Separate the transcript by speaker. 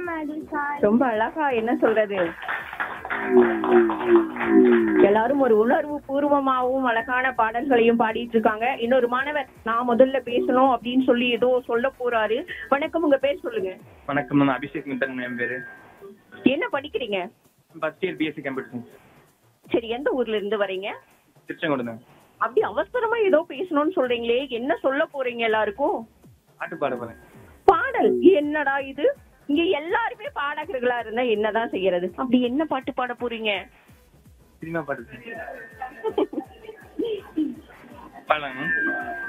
Speaker 1: மதுசாய்
Speaker 2: ரொம்ப அழகா என்ன சொல்றது எல்லாரும் ஒரு உணர்வு பூர்வமாவும் அழகான பாடல்களையும் பாடிட்டு இருக்காங்க இன்னொரு மாணவர் நான் முதல்ல பேசணும் அப்படின்னு சொல்லி ஏதோ சொல்ல போறாரு வணக்கம் உங்க பேர் சொல்லுங்க
Speaker 3: வணக்கம் நான் அபிஷேக் மித்தன் என் பேரு
Speaker 2: என்ன படிக்கிறீங்க
Speaker 3: first year BSc computer science
Speaker 2: சரி எந்த ஊர்ல இருந்து வரீங்க
Speaker 3: திருச்செங்கோடு தான்
Speaker 2: அப்படி அவசரமா ஏதோ பேசணும்னு சொல்றீங்களே என்ன சொல்ல போறீங்க எல்லாருக்கும்
Speaker 3: பாட்டு பாட போறேன்
Speaker 2: பாடல் என்னடா இது இங்க எல்லாருமே பாடகர்களா இருந்தா என்னதான் செய்யறது அப்படி என்ன பாட்டு பாட போறீங்க
Speaker 3: சினிமா பாட்டு பாடலாங்க